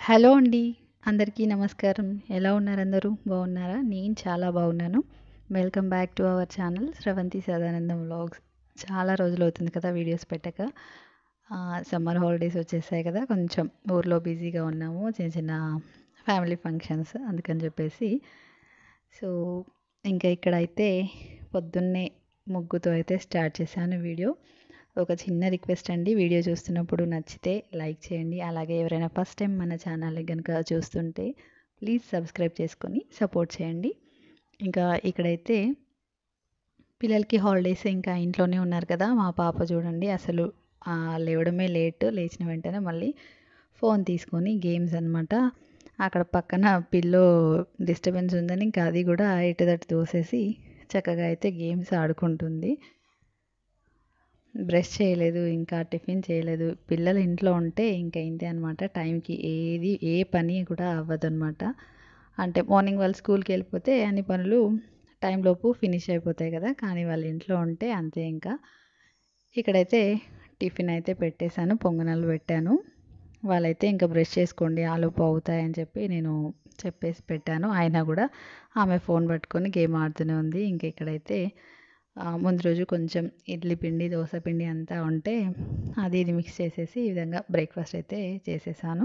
hello అండి అందరికీ నమస్కారం ఎలా ఉన్నారు అందరూ బాగున్నారా నేను చాలా బాగున్నాను welcome back to our channel Sravanthi Sadanandam vlogs చాలా రోజులు అవుతుంది కదా వీడియోస్ పెట్టక సమ్మర్ హాలిడేస్ వచ్చేసాయి కదా కొంచెం ఊర్లో బిజీగా ఉన్నాము చిన్న చిన్న ఫ్యామిలీ ఫంక్షన్స్ అందుకని చెప్పేసి సో ఇంకా ఇక్కడైతే పొద్దున్నే ముగ్గుతో అయితే స్టార్ట్ చేశాను వీడియో ఒక చిన్న రిక్వెస్ట్ అండి వీడియో చూస్తున్నప్పుడు నచ్చితే లైక్ చేయండి అలాగే ఎవరైనా ఫస్ట్ టైం మన ఛానల్ని కనుక చూస్తుంటే ప్లీజ్ సబ్స్క్రైబ్ చేసుకొని సపోర్ట్ చేయండి ఇంకా ఇక్కడైతే పిల్లలకి హాలిడేస్ ఇంకా ఇంట్లోనే ఉన్నారు కదా మా పాప చూడండి అసలు లేవడమే లేట్ లేచిన వెంటనే మళ్ళీ ఫోన్ తీసుకొని గేమ్స్ అనమాట అక్కడ పక్కన పిల్లో డిస్టర్బెన్స్ ఉందని ఇంకా అది కూడా ఇటుదట్టు తోసేసి చక్కగా అయితే గేమ్స్ ఆడుకుంటుంది బ్రష్ చేయలేదు ఇంకా టిఫిన్ చేయలేదు పిల్లలు ఇంట్లో ఉంటే ఇంకా ఇంతే అనమాట టైంకి ఏది ఏ పని కూడా అవ్వదు అనమాట అంటే మార్నింగ్ వాళ్ళు స్కూల్కి వెళ్ళిపోతే అన్ని పనులు టైంలోపు ఫినిష్ అయిపోతాయి కదా కానీ వాళ్ళు ఇంట్లో ఉంటే అంతే ఇంకా ఇక్కడైతే టిఫిన్ అయితే పెట్టేశాను పొంగనాలు పెట్టాను వాళ్ళైతే ఇంకా బ్రష్ చేసుకోండి ఆలోపు అవుతాయని చెప్పి నేను చెప్పేసి పెట్టాను అయినా కూడా ఆమె ఫోన్ పట్టుకొని గేమ్ ఆడుతూనే ఉంది ఇంక ఇక్కడైతే ముందు రోజు కొంచెం ఇడ్లీ పిండి దోశ పిండి అంతా ఉంటే అది ఇది మిక్స్ చేసేసి ఈ విధంగా బ్రేక్ఫాస్ట్ అయితే చేసేసాను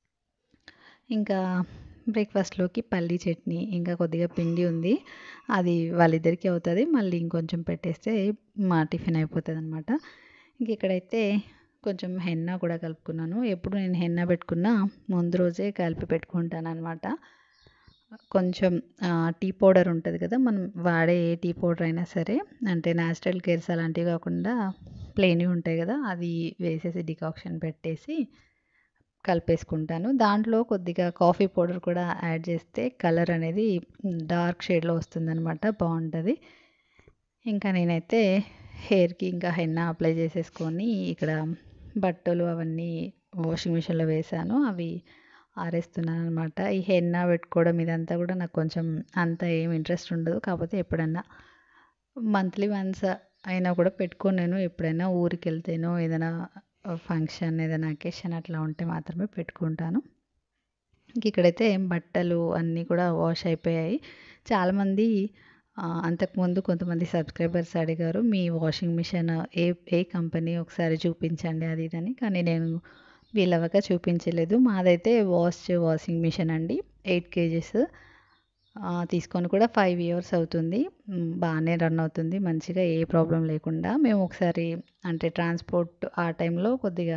ఇంకా బ్రేక్ఫాస్ట్లోకి పల్లీ చట్నీ ఇంకా కొద్దిగా పిండి ఉంది అది వాళ్ళిద్దరికీ అవుతుంది మళ్ళీ ఇంకొంచెం పెట్టేస్తే మా టిఫిన్ అయిపోతుంది అనమాట ఇంక ఇక్కడైతే కొంచెం హెన్నా కూడా కలుపుకున్నాను ఎప్పుడు నేను హెన్నా పెట్టుకున్నా ముందు రోజే కలిపి పెట్టుకుంటాను అనమాట కొంచెం టీ పౌడర్ ఉంటుంది కదా మనం వాడే ఏ టీ పౌడర్ అయినా సరే అంటే న్యాచురల్ కేర్స్ అలాంటివి కాకుండా ప్లెయిన్వి ఉంటాయి కదా అది వేసేసి డికాక్షన్ పెట్టేసి కలిపేసుకుంటాను దాంట్లో కొద్దిగా కాఫీ పౌడర్ కూడా యాడ్ చేస్తే కలర్ అనేది డార్క్ షేడ్లో వస్తుందనమాట బాగుంటుంది ఇంకా నేనైతే హెయిర్కి ఇంకా హెన్నా అప్లై చేసేసుకొని ఇక్కడ బట్టలు అవన్నీ వాషింగ్ మిషన్లో వేసాను అవి ఆరేస్తున్నాను అనమాట ఈ హెన్నా పెట్టుకోవడం ఇదంతా కూడా నాకు కొంచెం అంత ఏం ఇంట్రెస్ట్ ఉండదు కాకపోతే ఎప్పుడన్నా మంత్లీ వన్స్ అయినా కూడా పెట్టుకోను నేను ఎప్పుడైనా ఊరికి వెళ్తేనో ఏదైనా ఫంక్షన్ ఏదైనా అకేషన్ అట్లా ఉంటే మాత్రమే పెట్టుకుంటాను ఇంక ఇక్కడైతే బట్టలు అన్నీ కూడా వాష్ అయిపోయాయి చాలామంది అంతకుముందు కొంతమంది సబ్స్క్రైబర్స్ అడిగారు మీ వాషింగ్ మిషన్ ఏ ఏ కంపెనీ ఒకసారి చూపించండి అది ఇదని కానీ నేను వీలవక చూపించలేదు మాదైతే వాష్ వాషింగ్ మిషన్ అండి ఎయిట్ కేజీస్ తీసుకొని కూడా ఫైవ్ ఇయర్స్ అవుతుంది బాగానే రన్ అవుతుంది మంచిగా ఏ ప్రాబ్లం లేకుండా మేము ఒకసారి అంటే ట్రాన్స్పోర్ట్ ఆ టైంలో కొద్దిగా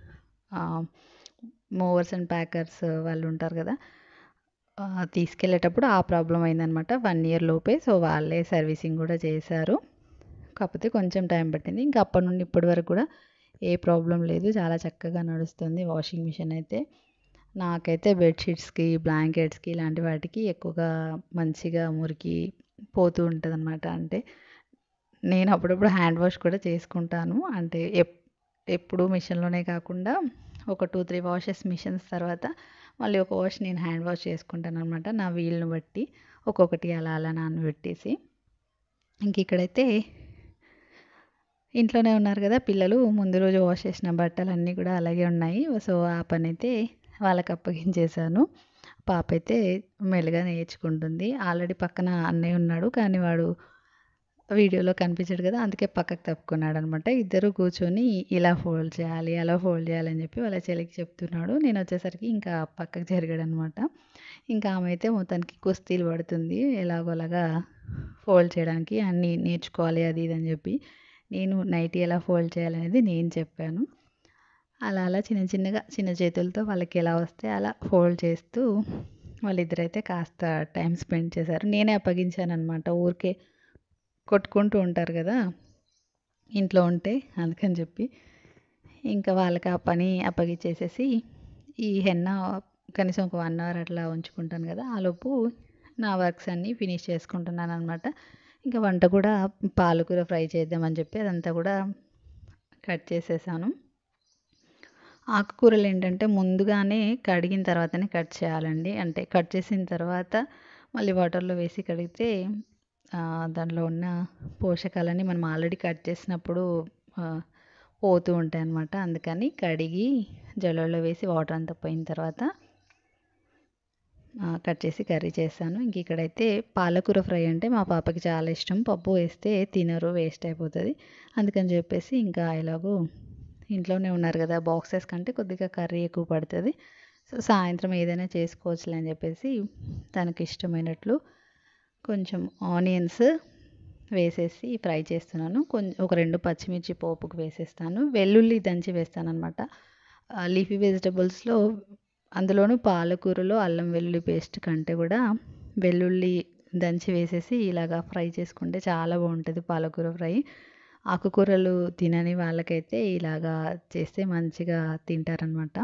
మూవర్స్ అండ్ ప్యాకర్స్ వాళ్ళు ఉంటారు కదా తీసుకెళ్ళేటప్పుడు ఆ ప్రాబ్లం అయిందనమాట వన్ ఇయర్ లోపే సో వాళ్ళే సర్వీసింగ్ కూడా చేశారు కాకపోతే కొంచెం టైం పట్టింది ఇంకా అప్పటి నుండి ఇప్పటి వరకు కూడా ఏ ప్రాబ్లం లేదు చాలా చక్కగా నడుస్తుంది వాషింగ్ మిషన్ అయితే నాకైతే బెడ్షీట్స్కి బ్లాంకెట్స్కి ఇలాంటి వాటికి ఎక్కువగా మంచిగా మురికి పోతూ ఉంటుంది అనమాట అంటే నేను అప్పుడప్పుడు హ్యాండ్ వాష్ కూడా చేసుకుంటాను అంటే ఎప్ ఎప్పుడు మిషన్లోనే కాకుండా ఒక టూ త్రీ వాషెస్ మిషన్స్ తర్వాత మళ్ళీ ఒక వాష్ నేను హ్యాండ్ వాష్ చేసుకుంటాను అనమాట నా వీలుని బట్టి ఒక్కొక్కటి అలా అలా నానబెట్టేసి ఇంక ఇక్కడైతే ఇంట్లోనే ఉన్నారు కదా పిల్లలు ముందు రోజు వాష్ చేసిన బట్టలు అన్నీ కూడా అలాగే ఉన్నాయి సో ఆ పని అయితే వాళ్ళకి అప్పగించేశాను పాప అయితే మెల్లగా నేర్చుకుంటుంది ఆల్రెడీ పక్కన అన్నయ్య ఉన్నాడు కానీ వాడు వీడియోలో కనిపించాడు కదా అందుకే పక్కకు తప్పుకున్నాడు అనమాట ఇద్దరు కూర్చొని ఇలా ఫోల్డ్ చేయాలి అలా ఫోల్డ్ చేయాలని చెప్పి వాళ్ళ చెల్లికి చెప్తున్నాడు నేను వచ్చేసరికి ఇంకా పక్కకు జరిగాడు అనమాట ఇంకా ఆమె అయితే మొత్తానికి కుస్తీలు పడుతుంది ఎలాగోలాగా ఫోల్డ్ చేయడానికి అన్నీ నేర్చుకోవాలి అది ఇది అని చెప్పి నేను నైట్ ఎలా ఫోల్డ్ చేయాలనేది నేను చెప్పాను అలా అలా చిన్న చిన్నగా చిన్న చేతులతో వాళ్ళకి ఎలా వస్తే అలా ఫోల్డ్ చేస్తూ వాళ్ళిద్దరైతే కాస్త టైం స్పెండ్ చేశారు నేనే అప్పగించాను అనమాట ఊరికే కొట్టుకుంటూ ఉంటారు కదా ఇంట్లో ఉంటే అందుకని చెప్పి ఇంకా వాళ్ళకి ఆ పని అప్పగించేసేసి ఈ హెన్న కనీసం ఒక వన్ అవర్ అట్లా ఉంచుకుంటాను కదా ఆలోపు నా వర్క్స్ అన్నీ ఫినిష్ చేసుకుంటున్నాను అనమాట ఇంకా వంట కూడా పాలకూర ఫ్రై చేద్దామని చెప్పి అదంతా కూడా కట్ చేసేసాను ఆకుకూరలు ఏంటంటే ముందుగానే కడిగిన తర్వాతనే కట్ చేయాలండి అంటే కట్ చేసిన తర్వాత మళ్ళీ వాటర్లో వేసి కడిగితే దాంట్లో ఉన్న పోషకాలన్నీ మనం ఆల్రెడీ కట్ చేసినప్పుడు పోతూ ఉంటాయి అన్నమాట అందుకని కడిగి జల్లెడలో వేసి వాటర్ అంతా పోయిన తర్వాత కట్ చేసి కర్రీ చేస్తాను ఇంక ఇక్కడైతే పాలకూర ఫ్రై అంటే మా పాపకి చాలా ఇష్టం పప్పు వేస్తే తినరు వేస్ట్ అయిపోతుంది అందుకని చెప్పేసి ఇంకా ఎలాగో ఇంట్లోనే ఉన్నారు కదా బాక్సెస్ కంటే కొద్దిగా కర్రీ ఎక్కువ పడుతుంది సో సాయంత్రం ఏదైనా చేసుకోవచ్చులే అని చెప్పేసి తనకి ఇష్టమైనట్లు కొంచెం ఆనియన్స్ వేసేసి ఫ్రై చేస్తున్నాను కొంచెం ఒక రెండు పచ్చిమిర్చి పోపుకు వేసేస్తాను వెల్లుల్లి దంచి వేస్తాను అనమాట లీఫీ వెజిటబుల్స్లో అందులోనూ పాలకూరలో అల్లం వెల్లుల్లి పేస్ట్ కంటే కూడా వెల్లుల్లి దంచి వేసేసి ఇలాగా ఫ్రై చేసుకుంటే చాలా బాగుంటుంది పాలకూర ఫ్రై ఆకుకూరలు తినని వాళ్ళకైతే ఇలాగా చేస్తే మంచిగా తింటారనమాట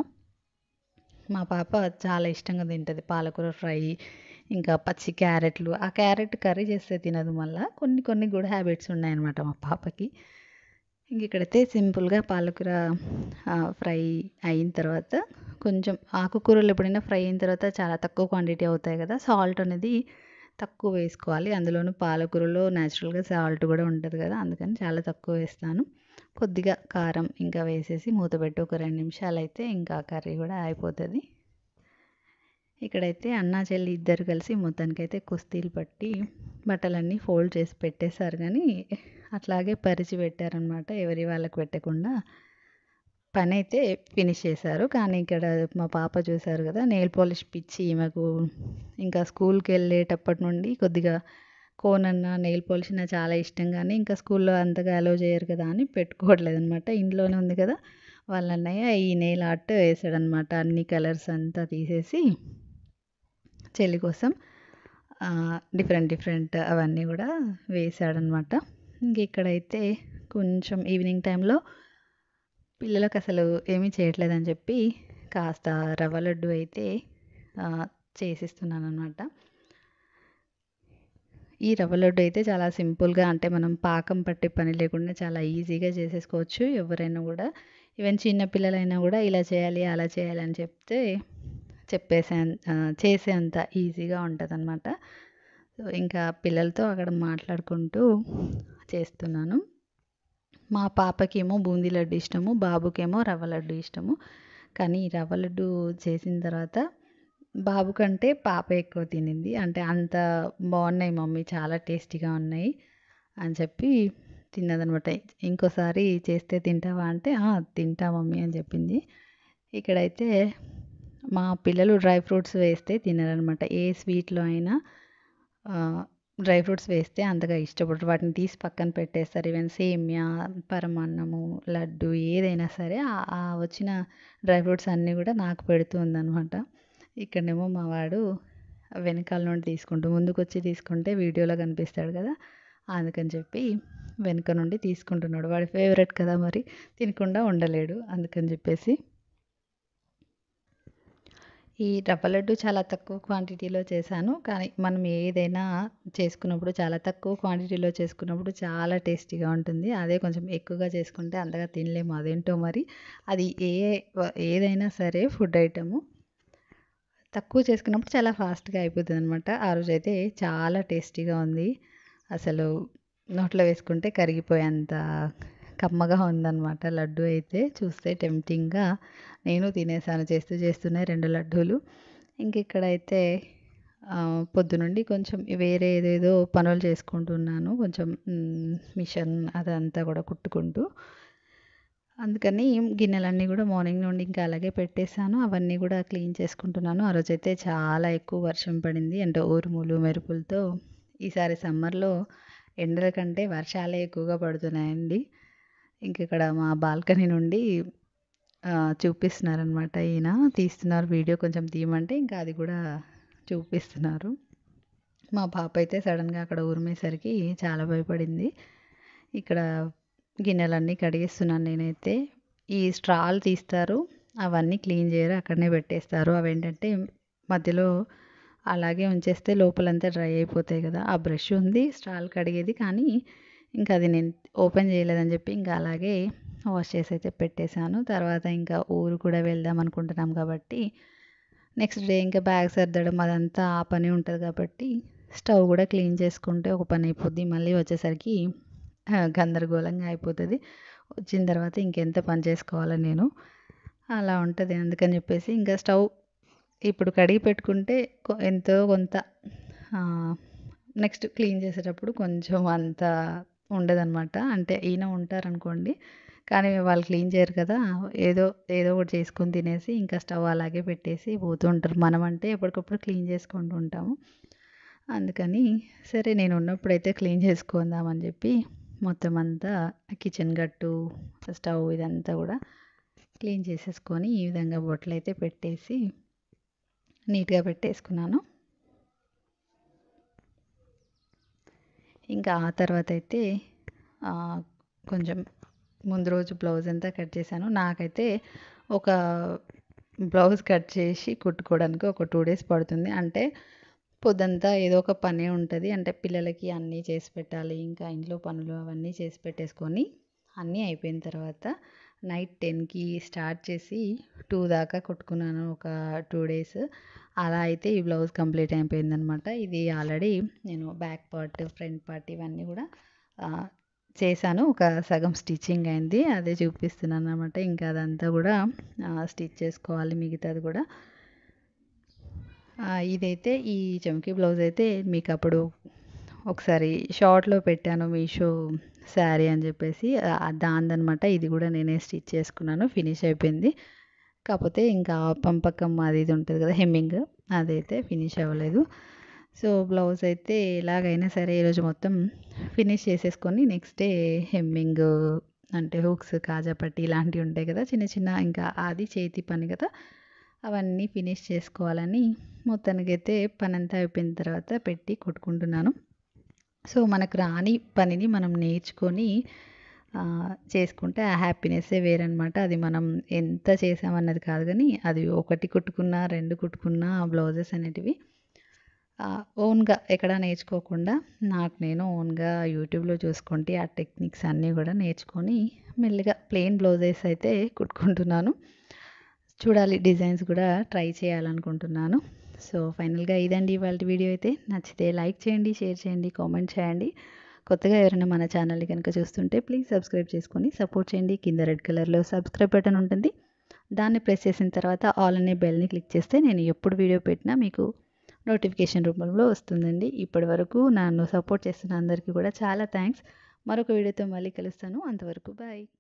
మా పాప చాలా ఇష్టంగా తింటుంది పాలకూర ఫ్రై ఇంకా పచ్చి క్యారెట్లు ఆ క్యారెట్ కర్రీ చేస్తే తినదు మళ్ళీ కొన్ని కొన్ని గుడ్ హ్యాబిట్స్ ఉన్నాయన్నమాట మా పాపకి ఇంక ఇక్కడైతే సింపుల్గా పాలకూర ఫ్రై అయిన తర్వాత కొంచెం ఆకుకూరలు ఎప్పుడైనా ఫ్రై అయిన తర్వాత చాలా తక్కువ క్వాంటిటీ అవుతాయి కదా సాల్ట్ అనేది తక్కువ వేసుకోవాలి అందులోనూ పాలకూరలో న్యాచురల్గా సాల్ట్ కూడా ఉంటుంది కదా అందుకని చాలా తక్కువ వేస్తాను కొద్దిగా కారం ఇంకా వేసేసి మూత పెట్టి ఒక రెండు నిమిషాలు అయితే ఇంకా కర్రీ కూడా అయిపోతుంది ఇక్కడైతే అన్నా చెల్లి ఇద్దరు కలిసి మొత్తానికైతే కుస్తీలు పట్టి బట్టలన్నీ ఫోల్డ్ చేసి పెట్టేశారు కానీ అట్లాగే పరిచి పెట్టారనమాట ఎవరి వాళ్ళకి పెట్టకుండా పని అయితే ఫినిష్ చేశారు కానీ ఇక్కడ మా పాప చూశారు కదా నెయిల్ పాలిష్ పిచ్చి ఈమెకు ఇంకా స్కూల్కి వెళ్ళేటప్పటి నుండి కొద్దిగా కోన్ అన్న నెయిల్ పాలిష్ అన్న చాలా ఇష్టం కానీ ఇంకా స్కూల్లో అంతగా అలో చేయరు కదా అని పెట్టుకోవట్లేదు అనమాట ఇంట్లోనే ఉంది కదా వాళ్ళ అన్నయ్య ఈ నెయిల్ ఆర్ట్ వేసాడనమాట అన్ని కలర్స్ అంతా తీసేసి చెల్లి కోసం డిఫరెంట్ డిఫరెంట్ అవన్నీ కూడా వేసాడనమాట ఇంక ఇక్కడైతే కొంచెం ఈవినింగ్ టైంలో పిల్లలకు అసలు ఏమీ చేయట్లేదని చెప్పి కాస్త రవ్వ లడ్డు అయితే చేసిస్తున్నాను అనమాట ఈ రవ్వ లడ్డు అయితే చాలా సింపుల్గా అంటే మనం పాకం పట్టే పని లేకుండా చాలా ఈజీగా చేసేసుకోవచ్చు ఎవరైనా కూడా ఈవెన్ చిన్న పిల్లలైనా కూడా ఇలా చేయాలి అలా చేయాలి అని చెప్తే చెప్పేసే చేసేంత ఈజీగా ఉంటుంది అనమాట సో ఇంకా పిల్లలతో అక్కడ మాట్లాడుకుంటూ చేస్తున్నాను మా పాపకేమో బూందీ లడ్డు ఇష్టము బాబుకేమో రవ్వ లడ్డు ఇష్టము కానీ రవ్వ లడ్డు చేసిన తర్వాత బాబు కంటే పాప ఎక్కువ తినింది అంటే అంత బాగున్నాయి మమ్మీ చాలా టేస్టీగా ఉన్నాయి అని చెప్పి తిన్నదనమాట ఇంకోసారి చేస్తే తింటావా అంటే తింటా మమ్మీ అని చెప్పింది ఇక్కడైతే మా పిల్లలు డ్రై ఫ్రూట్స్ వేస్తే తినరనమాట ఏ స్వీట్లో అయినా డ్రై ఫ్రూట్స్ వేస్తే అంతగా ఇష్టపడరు వాటిని తీసి పక్కన పెట్టేస్తారు ఈవెన్ సేమియా పరమాన్నము లడ్డు ఏదైనా సరే ఆ వచ్చిన డ్రై ఫ్రూట్స్ అన్నీ కూడా నాకు పెడుతూ ఉందనమాట ఇక్కడనేమో మా వాడు వెనకాల నుండి తీసుకుంటూ ముందుకు వచ్చి తీసుకుంటే వీడియోలో కనిపిస్తాడు కదా అందుకని చెప్పి వెనుక నుండి తీసుకుంటున్నాడు వాడి ఫేవరెట్ కదా మరి తినకుండా ఉండలేడు అందుకని చెప్పేసి ఈ రవ్వ లడ్డు చాలా తక్కువ క్వాంటిటీలో చేశాను కానీ మనం ఏదైనా చేసుకున్నప్పుడు చాలా తక్కువ క్వాంటిటీలో చేసుకున్నప్పుడు చాలా టేస్టీగా ఉంటుంది అదే కొంచెం ఎక్కువగా చేసుకుంటే అంతగా తినలేము అదేంటో మరి అది ఏ ఏదైనా సరే ఫుడ్ ఐటము తక్కువ చేసుకున్నప్పుడు చాలా ఫాస్ట్గా అయిపోతుంది అనమాట ఆ రోజు అయితే చాలా టేస్టీగా ఉంది అసలు నోట్లో వేసుకుంటే కరిగిపోయేంత కమ్మగా ఉందన్నమాట లడ్డు అయితే చూస్తే టెంప్టింగ్గా నేను తినేసాను చేస్తూ చేస్తూనే రెండు లడ్డూలు ఇంక ఇక్కడైతే పొద్దునుండి కొంచెం వేరే ఏదేదో పనులు చేసుకుంటున్నాను కొంచెం మిషన్ అదంతా కూడా కుట్టుకుంటూ అందుకని గిన్నెలన్నీ కూడా మార్నింగ్ నుండి ఇంకా అలాగే పెట్టేశాను అవన్నీ కూడా క్లీన్ చేసుకుంటున్నాను ఆ రోజైతే చాలా ఎక్కువ వర్షం పడింది అంటే ఊరుములు మెరుపులతో ఈసారి సమ్మర్లో ఎండల కంటే వర్షాలే ఎక్కువగా పడుతున్నాయండి ఇంక ఇక్కడ మా బాల్కనీ నుండి చూపిస్తున్నారనమాట ఈయన తీస్తున్నారు వీడియో కొంచెం తీయమంటే ఇంకా అది కూడా చూపిస్తున్నారు మా పాప అయితే సడన్గా అక్కడ ఉరిమేసరికి చాలా భయపడింది ఇక్కడ గిన్నెలన్నీ కడిగిస్తున్నాను నేనైతే ఈ స్ట్రాలు తీస్తారు అవన్నీ క్లీన్ చేయరు అక్కడనే పెట్టేస్తారు అవి ఏంటంటే మధ్యలో అలాగే ఉంచేస్తే లోపలంతా డ్రై అయిపోతాయి కదా ఆ బ్రష్ ఉంది స్ట్రాల్ కడిగేది కానీ ఇంకా అది నేను ఓపెన్ చేయలేదని చెప్పి ఇంకా అలాగే వాష్ చేసి అయితే పెట్టేశాను తర్వాత ఇంకా ఊరు కూడా వెళ్దాం అనుకుంటున్నాం కాబట్టి నెక్స్ట్ డే ఇంకా బ్యాగ్ సర్దడం అదంతా ఆ పని ఉంటుంది కాబట్టి స్టవ్ కూడా క్లీన్ చేసుకుంటే ఒక పని అయిపోద్ది మళ్ళీ వచ్చేసరికి గందరగోళంగా అయిపోతుంది వచ్చిన తర్వాత ఇంకెంత పని చేసుకోవాలి నేను అలా ఉంటుంది అందుకని చెప్పేసి ఇంకా స్టవ్ ఇప్పుడు కడిగి పెట్టుకుంటే కొ- ఎంతో కొంత నెక్స్ట్ క్లీన్ చేసేటప్పుడు కొంచెం అంత ఉండదన్నమాట అంటే ఈయన ఉంటారనుకోండి కానీ వాళ్ళు క్లీన్ చేయరు కదా ఏదో ఏదో ఒకటి చేసుకొని తినేసి ఇంకా స్టవ్ అలాగే పెట్టేసి పోతూ ఉంటారు మనం అంటే ఎప్పటికప్పుడు క్లీన్ చేసుకుంటూ ఉంటాము అందుకని సరే నేను ఉన్నప్పుడైతే క్లీన్ చేసుకుందామని చెప్పి మొత్తం అంతా కిచెన్ గట్టు స్టవ్ ఇదంతా కూడా క్లీన్ చేసేసుకొని ఈ విధంగా బొట్టలు అయితే పెట్టేసి నీట్గా పెట్టేసుకున్నాను ఇంకా ఆ తర్వాత అయితే ఆ, కొంచెం ముందు రోజు బ్లౌజ్ అంతా కట్ చేశాను నాకైతే ఒక బ్లౌజ్ కట్ చేసి కుట్టుకోవడానికి ఒక టూ డేస్ పడుతుంది అంటే పొద్దంతా ఏదో ఒక పని ఉంటుంది అంటే పిల్లలకి అన్నీ చేసి పెట్టాలి ఇంకా ఇంట్లో పనులు అవన్నీ చేసి పెట్టేసుకొని అన్నీ అయిపోయిన తర్వాత నైట్ టెన్కి స్టార్ట్ చేసి టూ దాకా కుట్టుకున్నాను ఒక టూ డేస్ అలా అయితే ఈ బ్లౌజ్ కంప్లీట్ అయిపోయిందనమాట ఇది ఆల్రెడీ నేను బ్యాక్ పార్ట్ ఫ్రంట్ పార్ట్ ఇవన్నీ కూడా ఆ, చేశాను ఒక సగం స్టిచ్చింగ్ అయింది అదే చూపిస్తున్నాను అనమాట ఇంకా అదంతా కూడా స్టిచ్ చేసుకోవాలి మిగతాది కూడా ఆ, ఇదైతే ఈ చమ్కీ బ్లౌజ్ అయితే మీకు అప్పుడు ఒకసారి షార్ట్లో పెట్టాను మీషో శారీ అని చెప్పేసి దాందనమాట ఇది కూడా నేనే స్టిచ్ చేసుకున్నాను ఫినిష్ అయిపోయింది కాకపోతే ఇంకా పంపకం అది ఇది ఉంటుంది కదా హెమ్మింగ్ అదైతే ఫినిష్ అవ్వలేదు సో బ్లౌజ్ అయితే ఎలాగైనా సరే ఈరోజు మొత్తం ఫినిష్ చేసేసుకొని నెక్స్ట్ డే హెమ్మింగ్ అంటే హుక్స్ కాజాపట్టి ఇలాంటివి ఉంటాయి కదా చిన్న చిన్న ఇంకా అది చేతి పని కదా అవన్నీ ఫినిష్ చేసుకోవాలని మొత్తానికైతే పని అంతా అయిపోయిన తర్వాత పెట్టి కొట్టుకుంటున్నాను సో మనకు రాని పనిని మనం నేర్చుకొని ఆ, చేసుకుంటే ఆ హ్యాపీనెస్సే వేరనమాట అది మనం ఎంత చేసామన్నది కాదు కానీ అది ఒకటి కుట్టుకున్నా రెండు కుట్టుకున్నా ఆ బ్లౌజెస్ అనేటివి ఓన్గా ఎక్కడ నేర్చుకోకుండా నాకు నేను ఓన్గా యూట్యూబ్లో చూసుకుంటే ఆ టెక్నిక్స్ అన్నీ కూడా నేర్చుకొని మెల్లిగా ప్లెయిన్ బ్లౌజెస్ అయితే కుట్టుకుంటున్నాను చూడాలి డిజైన్స్ కూడా ట్రై చేయాలనుకుంటున్నాను సో ఫైనల్గా ఇదండి ఇవాళ వీడియో అయితే నచ్చితే లైక్ చేయండి షేర్ చేయండి కామెంట్ చేయండి కొత్తగా ఎవరైనా మన ఛానల్ని కనుక చూస్తుంటే ప్లీజ్ సబ్స్క్రైబ్ చేసుకొని సపోర్ట్ చేయండి కింద రెడ్ కలర్లో సబ్స్క్రైబ్ బటన్ ఉంటుంది దాన్ని ప్రెస్ చేసిన తర్వాత ఆల్ అనే బెల్ని క్లిక్ చేస్తే నేను ఎప్పుడు వీడియో పెట్టినా మీకు నోటిఫికేషన్ రూపంలో వస్తుందండి ఇప్పటి వరకు నన్ను సపోర్ట్ చేస్తున్న అందరికీ కూడా చాలా థ్యాంక్స్ మరొక వీడియోతో మళ్ళీ కలుస్తాను అంతవరకు బాయ్